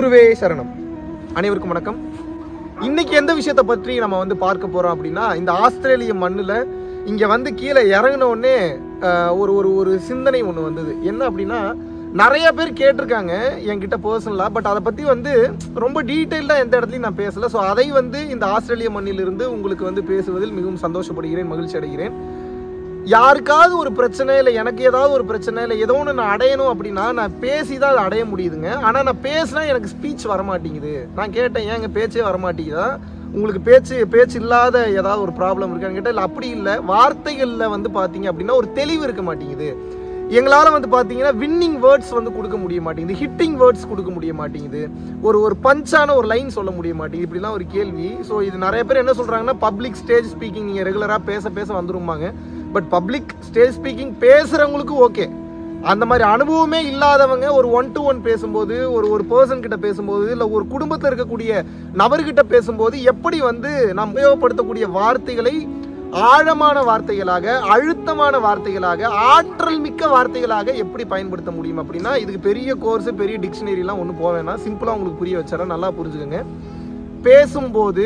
குருவே சரணம் அனைவருக்கும் வணக்கம் இன்னைக்கு எந்த விஷயத்தை பற்றி நம்ம வந்து பார்க்க போறோம் அப்படின்னா இந்த ஆஸ்திரேலிய மண்ணில் இங்க வந்து கீழே இறங்கின உடனே ஆஹ், ஒரு ஒரு ஒரு சிந்தனை ஒன்று வந்தது என்ன அப்படின்னா நிறைய பேர் கேட்டிருக்காங்க என்கிட்ட பர்சனலாக பட் அதை பற்றி வந்து ரொம்ப டீட்டெயில்டாக எந்த இடத்துலையும் நான் பேசலை ஸோ அதை வந்து இந்த ஆஸ்திரேலிய மண்ணிலிருந்து உங்களுக்கு வந்து பேசுவதில் மிகவும் சந்தோஷப்படுகிறேன் மகிழ்ச்சி அடைகிறேன் யாருக்காவது ஒரு பிரச்சனை இல்லை எனக்கு ஏதாவது ஒரு பிரச்சனை இல்லை ஏதோ ஒன்று நான் அடையணும் அப்படின்னா நான் பேசி தான் அதை அடைய முடியுதுங்க ஆனால் நான் பேசினா எனக்கு ஸ்பீச் வரமாட்டேங்குது நான் கேட்டேன் ஏங்க பேச்சே வரமாட்டேங்குதா உங்களுக்கு பேச்சு பேச்சு இல்லாத ஏதாவது ஒரு ப்ராப்ளம் இருக்கான்னு கேட்டால் இல்லை அப்படி இல்லை வார்த்தைகளில் வந்து பார்த்தீங்க அப்படின்னா ஒரு தெளிவு இருக்க மாட்டேங்குது எங்களால் வந்து பார்த்தீங்கன்னா வின்னிங் வேர்ட்ஸ் வந்து கொடுக்க முடிய மாட்டேங்குது ஹிட்டிங் வேர்ட்ஸ் கொடுக்க முடிய மாட்டேங்குது ஒரு ஒரு பஞ்சான ஒரு லைன் சொல்ல முடிய மாட்டேங்குது இப்படிலாம் ஒரு கேள்வி ஸோ இது நிறைய பேர் என்ன சொல்கிறாங்கன்னா பப்ளிக் ஸ்டேஜ் ஸ்பீக்கிங் நீங்கள் ரெகுலராக பேச பேச வந்துருமாங்க பட் பப்ளிக் ஸ்டேஜ் ஸ்பீக்கிங் பேசுகிறவங்களுக்கு ஓகே அந்த மாதிரி அனுபவமே இல்லாதவங்க ஒரு ஒன் டு ஒன் பேசும்போது ஒரு ஒரு பர்சன் கிட்ட பேசும்போது இல்லை ஒரு குடும்பத்தில் இருக்கக்கூடிய நபர்கிட்ட பேசும்போது எப்படி வந்து நாம் உபயோகப்படுத்தக்கூடிய வார்த்தைகளை ஆழமான வார்த்தைகளாக அழுத்தமான வார்த்தைகளாக ஆற்றல் மிக்க வார்த்தைகளாக எப்படி பயன்படுத்த முடியும் அப்படின்னா இதுக்கு பெரிய கோர்ஸ் பெரிய டிக்ஷனரிலாம் ஒன்றும் போக வேணாம் சிம்பிளாக உங்களுக்கு புரிய வச்சுறேன் நல்லா புரிஞ்சுக்கோங்க பேசும்போது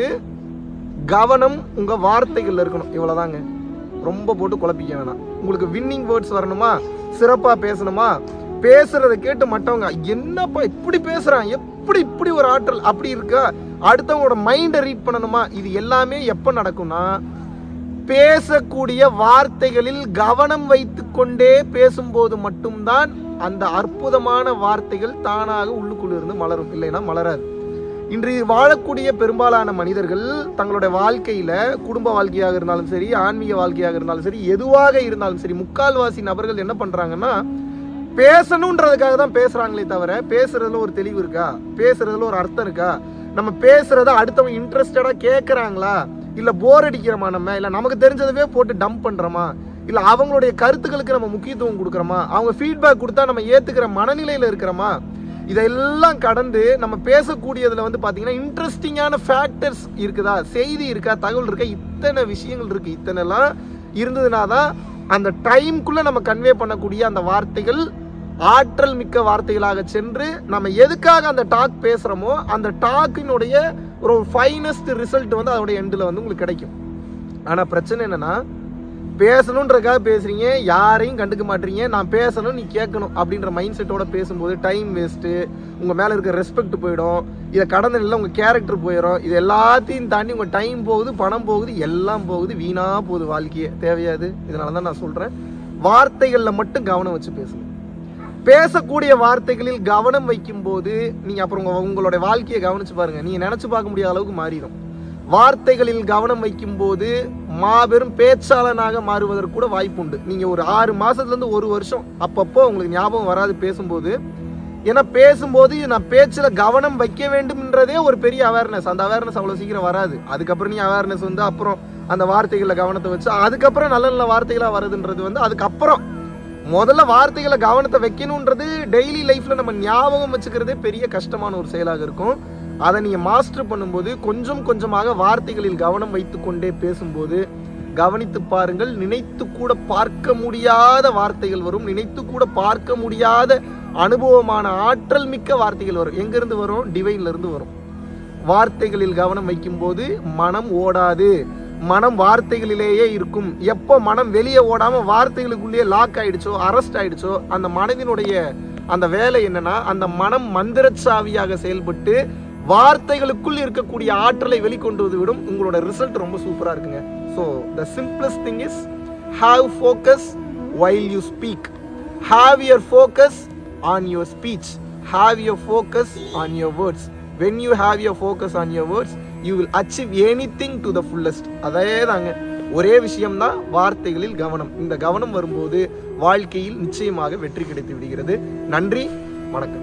கவனம் உங்கள் வார்த்தைகள்ல இருக்கணும் இவ்வளோதாங்க ரொம்ப போட்டு குழப்பிக்க வேணாம் உங்களுக்கு வின்னிங் வேர்ட்ஸ் வரணுமா சிறப்பாக பேசணுமா பேசுறதை கேட்டு மற்றவங்க என்னப்பா இப்படி பேசுறான் எப்படி இப்படி ஒரு ஆற்றல் அப்படி இருக்கா அடுத்தவங்களோட மைண்டை ரீட் பண்ணணுமா இது எல்லாமே எப்போ நடக்கும்னா பேசக்கூடிய வார்த்தைகளில் கவனம் வைத்துக்கொண்டே பேசும்போது மட்டும்தான் அந்த அற்புதமான வார்த்தைகள் தானாக உள்ளுக்குள்ள இருந்து மலரும் இல்லைன்னா மலராது இன்று வாழக்கூடிய பெரும்பாலான மனிதர்கள் தங்களுடைய வாழ்க்கையில குடும்ப வாழ்க்கையாக இருந்தாலும் சரி ஆன்மீக வாழ்க்கையாக இருந்தாலும் சரி எதுவாக இருந்தாலும் சரி முக்கால்வாசி நபர்கள் என்ன பண்றாங்கன்னா பேசணுன்றதுக்காக தான் பேசுறாங்களே தவிர பேசுறதுல ஒரு தெளிவு இருக்கா பேசுறதுல ஒரு அர்த்தம் இருக்கா நம்ம பேசுறத அடுத்தவங்க இன்ட்ரெஸ்டடா கேட்கறாங்களா இல்ல போர் அடிக்கிறோமா நம்ம இல்ல நமக்கு தெரிஞ்சதவே போட்டு டம்ப் பண்றோமா இல்ல அவங்களுடைய கருத்துக்களுக்கு நம்ம முக்கியத்துவம் கொடுக்குறோமா அவங்க ஃபீட்பேக் கொடுத்தா நம்ம ஏத்துக்கிற மனநிலையில இருக்கிறோமா இதெல்லாம் கடந்து நம்ம பேசக்கூடியதுல வந்து பாத்தீங்கன்னா இன்ட்ரெஸ்டிங்கான ஃபேக்டர்ஸ் இருக்குதா செய்தி இருக்கா தகவல் இருக்கா இத்தனை விஷயங்கள் இருக்கு இத்தனைலாம் இருந்ததுனா தான் அந்த டைம்குள்ள நம்ம கன்வே பண்ணக்கூடிய அந்த வார்த்தைகள் ஆற்றல் மிக்க வார்த்தைகளாக சென்று நம்ம எதுக்காக அந்த டாக் பேசுறோமோ அந்த டாக்கினுடைய ஒரு ஃபைனஸ்ட் ரிசல்ட் வந்து அதோட எண்டில் வந்து உங்களுக்கு கிடைக்கும் ஆனால் பிரச்சனை என்னன்னா பேசணுன்றதுக்காக பேசுறீங்க யாரையும் கண்டுக்க மாட்டீங்க நான் பேசணும் நீ கேட்கணும் அப்படின்ற மைண்ட் செட்டோட பேசும்போது டைம் வேஸ்ட்டு உங்கள் மேலே இருக்க ரெஸ்பெக்ட் போயிடும் இதை கடந்த நிலையில் உங்கள் கேரக்டர் போயிடும் இது எல்லாத்தையும் தாண்டி உங்கள் டைம் போகுது பணம் போகுது எல்லாம் போகுது வீணாக போகுது வாழ்க்கையே தேவையாது இதனால தான் நான் சொல்கிறேன் வார்த்தைகளில் மட்டும் கவனம் வச்சு பேசுங்க பேசக்கூடிய வார்த்தைகளில் கவனம் வைக்கும்போது நீங்கள் அப்புறம் உங்க- உங்களுடைய வாழ்க்கையை கவனிச்சு பாருங்க நீங்கள் நினச்சி பார்க்க முடியாத அளவுக்கு மாறிடும் வார்த்தைகளில் கவனம் வைக்கும்போது மாபெரும் பேச்சாளனாக மாறுவதற்கு கூட வாய்ப்புண்டு நீங்கள் ஒரு ஆறு மாசத்துலேருந்து ஒரு வருஷம் அப்பப்போ உங்களுக்கு ஞாபகம் வராது பேசும்போது ஏன்னா பேசும்போது நான் பேச்சில் கவனம் வைக்க வேண்டும்ன்றதே ஒரு பெரிய அவேர்னஸ் அந்த அவேர்னஸ் அவ்வளோ சீக்கிரம் வராது அதுக்கப்புறம் நீ அவேர்னஸ் வந்து அப்புறம் அந்த வார்த்தைகளில் கவனத்தை வச்சு அதுக்கப்புறம் நல்ல நல்ல வார்த்தைகளாக வருதுன்றது வந்து அதுக்கப்புறம் முதல்ல வார்த்தைகளை கவனத்தை வைக்கணுன்றது டெய்லி லைஃப்ல நம்ம ஞாபகம் வச்சுக்கிறதே பெரிய கஷ்டமான ஒரு செயலாக இருக்கும் அதை நீங்க மாஸ்டர் பண்ணும்போது கொஞ்சம் கொஞ்சமாக வார்த்தைகளில் கவனம் வைத்துக்கொண்டே பேசும்போது கவனித்து பாருங்கள் நினைத்து கூட பார்க்க முடியாத வார்த்தைகள் வரும் நினைத்து கூட பார்க்க முடியாத அனுபவமான ஆற்றல் மிக்க வார்த்தைகள் வரும் எங்கிருந்து வரும் டிவைன்ல இருந்து வரும் வார்த்தைகளில் கவனம் வைக்கும்போது மனம் ஓடாது மனம் வார்த்தைகளிலேயே இருக்கும் எப்போ மனம் வெளியே ஓடாம வார்த்தைகளுக்குள்ளேயே லாக் ஆயிடுச்சோ அரெஸ்ட் ஆயிடுச்சோ அந்த மனதினுடைய அந்த வேலை என்னன்னா அந்த மனம் மந்திரச்சாவியாக செயல்பட்டு வார்த்தைகளுக்குள் இருக்கக்கூடிய ஆற்றலை வெளிக்கொண்டு வந்து விடும் உங்களோட ரிசல்ட் ரொம்ப சூப்பரா இருக்குங்க so the simplest thing is have focus while you speak have your focus on your speech have your focus on your words when you have your focus on your words you will achieve anything to the fullest அதே தாங்க ஒரே விஷயம்தான் வார்த்தைகளில் கவனம் இந்த கவனம் வரும்போது வாழ்க்கையில் நிச்சயமாக வெற்றி கிடைத்து விடுகிறது நன்றி வணக்கம்